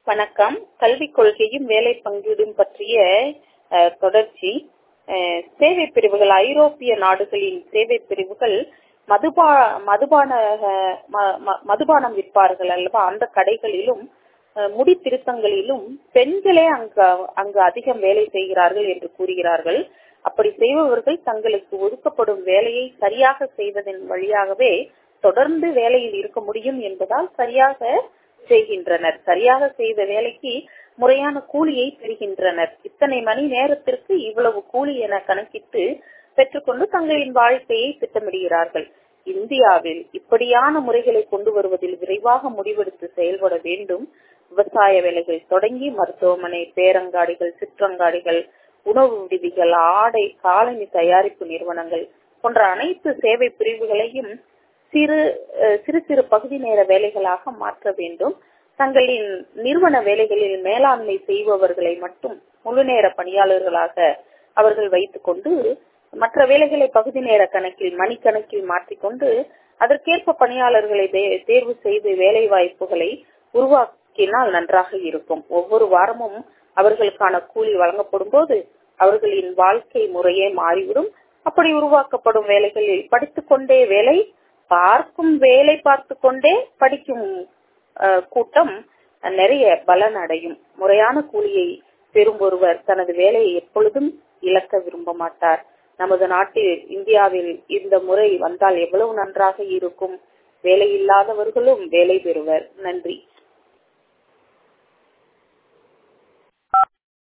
வணக்கம் கல்விக் கொள்கையும் வேலை பங்கீடும் பற்றிய அஹ், தொடர்ச்சி அஹ், சேவை பிரிவுகள் ஐரோப்பிய நாடுகளின் சேவை பிரிவுகள் மதுபா மதுபான அஹ், ம- ம- மதுபானம் விற்பார்கள் அல்லவா அந்த கடைகளிலும் அஹ், முடி திருத்தங்களிலும் பெண்களே அங்கு அங்கு அதிகம் வேலை செய்கிறார்கள் என்று கூறுகிறார்கள் அப்படி செய்பவர்கள் தங்களுக்கு ஒதுக்கப்படும் வேலையை சரியாக செய்வதன் வழியாகவே தொடர்ந்து வேலையில் இருக்க முடியும் என்பதால் சரியாக செய்கின்றனர் சரியாக செய்த வேலைக்கு முறையான கூலியை பெறுகின்றனர் இத்தனை மணி நேரத்திற்கு இவ்வளவு கூலி என கணக்கிட்டு பெற்றுக்கொண்டு தங்களின் வாழ்க்கையை திட்டமிடுகிறார்கள் இந்தியாவில் இப்படியான முறைகளை கொண்டு வருவதில் விரைவாக முடிவெடுத்து செயல்பட வேண்டும் விவசாய வேலைகள் தொடங்கி மருத்துவமனை பேரங்காடிகள் சிற்றங்காடிகள் உணவு விடுதிகள் ஆடை காலனி தயாரிப்பு நிறுவனங்கள் போன்ற அனைத்து சேவை பிரிவுகளையும் சிறு அஹ், சிறு சிறு பகுதி நேர வேலைகளாக மாற்ற வேண்டும் தங்களின் நிறுவன வேலைகளில் மேலாண்மை செய்பவர்களை மட்டும் முழு நேர பணியாளர்களாக அவர்கள் வைத்துக்கொண்டு மற்ற வேலைகளை பகுதி நேர கணக்கில் மணிக்கணக்கில் மாற்றிக்கொண்டு அதற்கேற்ப பணியாளர்களை தே- தேர்வு செய்து வேலை வாய்ப்புகளை உருவாக்கினால் நன்றாக இருக்கும் ஒவ்வொரு வாரமும் அவர்களுக்கான கூலி வழங்கப்படும் போது அவர்களின் வாழ்க்கை முறையே மாறிவிடும் அப்படி உருவாக்கப்படும் வேலைகளில் படித்துக் கொண்டே வேலை பார்க்கும் வேலை பார்த்து கொண்டே படிக்கும் அஹ், கூட்டம் நிறைய பலன் அடையும் முறையான கூலியை பெறும் ஒருவர் தனது வேலையை எப்பொழுதும் இழக்க விரும்ப மாட்டார் நமது நாட்டில் இந்தியாவில் இந்த முறை வந்தால் எவ்வளவு நன்றாக இருக்கும் வேலை இல்லாதவர்களும் வேலை பெறுவர் நன்றி